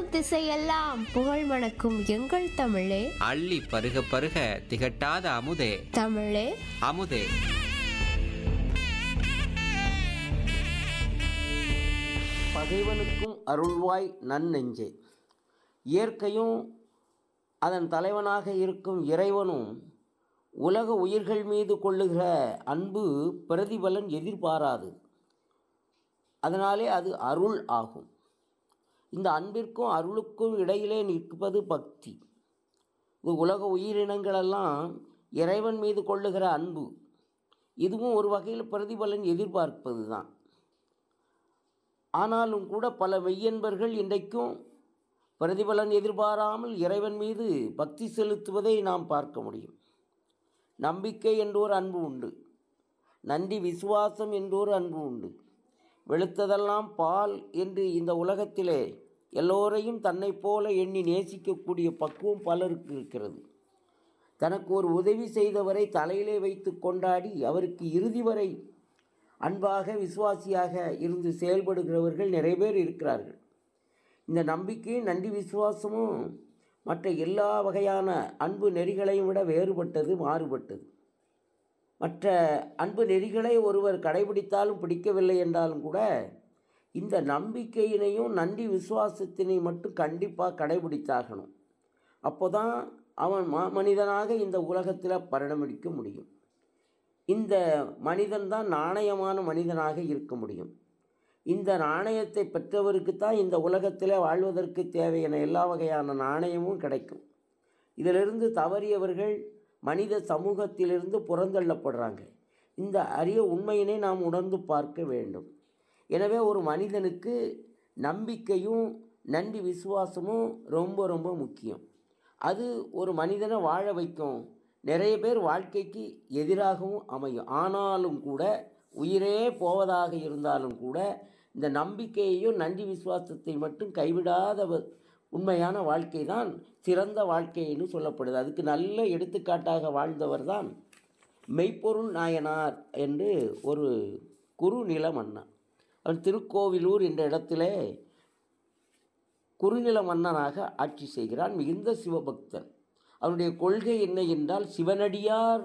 திசையெல்லாம் புகழ் மணக்கும் எங்கள் தமிழே அள்ளி பருக பருக திகட்டாத அமுதே தமிழே அமுதே பகைவனுக்கும் அருள்வாய் நன்னெஞ்சே இயற்கையும் அதன் தலைவனாக இருக்கும் இறைவனும் உலக உயிர்கள் மீது கொள்ளுகிற அன்பு பிரதிபலன் எதிர்பாராது அதனாலே அது அருள் ஆகும் இந்த அன்பிற்கும் அருளுக்கும் இடையிலே நிற்பது பக்தி இது உலக உயிரினங்களெல்லாம் இறைவன் மீது கொள்ளுகிற அன்பு இதுவும் ஒரு வகையில் பிரதிபலன் எதிர்பார்ப்பது தான் ஆனாலும் கூட பல மெய்யன்பர்கள் இன்றைக்கும் பிரதிபலன் எதிர்பாராமல் இறைவன் மீது பக்தி செலுத்துவதை நாம் பார்க்க முடியும் நம்பிக்கை என்றொரு அன்பு உண்டு நன்றி விசுவாசம் என்றொரு அன்பு உண்டு வெளுத்ததெல்லாம் பால் என்று இந்த உலகத்திலே எல்லோரையும் தன்னைப் போல எண்ணி நேசிக்கக்கூடிய பக்குவம் பலருக்கு இருக்கிறது தனக்கு ஒரு உதவி செய்தவரை தலையிலே வைத்து கொண்டாடி அவருக்கு இறுதி வரை அன்பாக விசுவாசியாக இருந்து செயல்படுகிறவர்கள் நிறைய பேர் இருக்கிறார்கள் இந்த நம்பிக்கையும் நன்றி விசுவாசமும் மற்ற எல்லா வகையான அன்பு நெறிகளையும் விட வேறுபட்டது மாறுபட்டது மற்ற அன்பு நெறிகளை ஒருவர் கடைபிடித்தாலும் பிடிக்கவில்லை என்றாலும் கூட இந்த நம்பிக்கையினையும் நன்றி விசுவாசத்தினை மட்டும் கண்டிப்பாக கடைபிடித்தாகணும் அப்போ தான் அவன் மா மனிதனாக இந்த உலகத்தில் பரிணமிக்க முடியும் இந்த மனிதன் தான் நாணயமான மனிதனாக இருக்க முடியும் இந்த நாணயத்தை பெற்றவருக்கு தான் இந்த உலகத்தில் வாழ்வதற்கு தேவையான எல்லா வகையான நாணயமும் கிடைக்கும் இதிலிருந்து தவறியவர்கள் மனித சமூகத்திலிருந்து புறந்தள்ளப்படுறாங்க இந்த அரிய உண்மையினை நாம் உணர்ந்து பார்க்க வேண்டும் எனவே ஒரு மனிதனுக்கு நம்பிக்கையும் நன்றி விசுவாசமும் ரொம்ப ரொம்ப முக்கியம் அது ஒரு மனிதனை வாழ வைக்கும் நிறைய பேர் வாழ்க்கைக்கு எதிராகவும் அமையும் ஆனாலும் கூட உயிரே போவதாக இருந்தாலும் கூட இந்த நம்பிக்கையையும் நன்றி விசுவாசத்தை மட்டும் கைவிடாத வ- உண்மையான வாழ்க்கை தான் சிறந்த வாழ்க்கைன்னு சொல்லப்படுது அதுக்கு நல்ல எடுத்துக்காட்டாக வாழ்ந்தவர் தான் மெய்ப்பொருள் நாயனார் என்று ஒரு குறுநில மன்னன் அவன் திருக்கோவிலூர் என்ற இடத்திலே குறுநில மன்னனாக ஆட்சி செய்கிறான் மிகுந்த சிவபக்தன் அவனுடைய கொள்கை என்ன என்றால் சிவனடியார்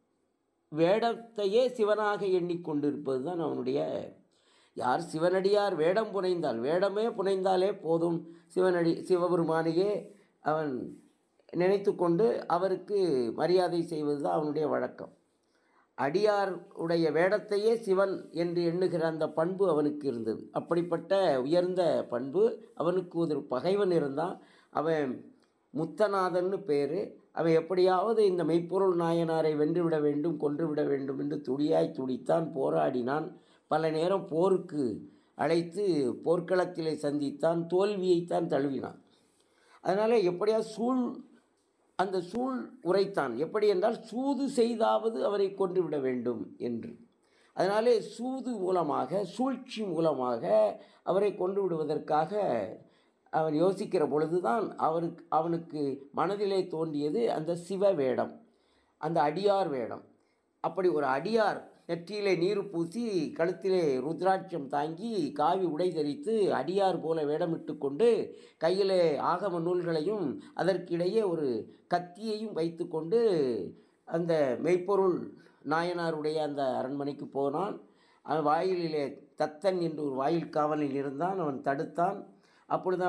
வேடத்தையே சிவனாக எண்ணிக்கொண்டிருப்பது தான் அவனுடைய யார் சிவனடியார் வேடம் புனைந்தால் வேடமே புனைந்தாலே போதும் சிவனடி சிவபெருமானையே அவன் நினைத்து கொண்டு அவருக்கு மரியாதை செய்வது தான் அவனுடைய வழக்கம் அடியார் உடைய வேடத்தையே சிவன் என்று எண்ணுகிற அந்த பண்பு அவனுக்கு இருந்தது அப்படிப்பட்ட உயர்ந்த பண்பு அவனுக்கு ஒரு பகைவன் இருந்தான் அவன் முத்தநாதன்னு பேர் அவன் எப்படியாவது இந்த மெய்ப்பொருள் நாயனாரை வென்றுவிட வேண்டும் கொன்றுவிட வேண்டும் என்று துடியாய் துடித்தான் போராடினான் பல நேரம் போருக்கு அழைத்து போர்க்களத்திலே சந்தித்தான் தோல்வியைத்தான் தழுவினான் அதனால் எப்படியா சூழ் அந்த சூழ் உரைத்தான் எப்படி என்றால் சூது செய்தாவது அவரை கொன்றுவிட வேண்டும் என்று அதனாலே சூது மூலமாக சூழ்ச்சி மூலமாக அவரை கொண்டு விடுவதற்காக அவன் யோசிக்கிற பொழுதுதான் அவருக்கு அவனுக்கு மனதிலே தோன்றியது அந்த சிவ வேடம் அந்த அடியார் வேடம் அப்படி ஒரு அடியார் நெற்றியிலே நீர் பூசி கழுத்திலே ருத்ராட்சம் தாங்கி காவி உடை தரித்து அடியார் போல வேடமிட்டு கொண்டு கையிலே ஆகம நூல்களையும் அதற்கிடையே ஒரு கத்தியையும் வைத்துக்கொண்டு அந்த மெய்ப்பொருள் நாயனாருடைய அந்த அரண்மனைக்கு போனான் அவன் வாயிலிலே தத்தன் என்று ஒரு வாயில் காவலில் இருந்தான் அவன் தடுத்தான் அப்பொழுது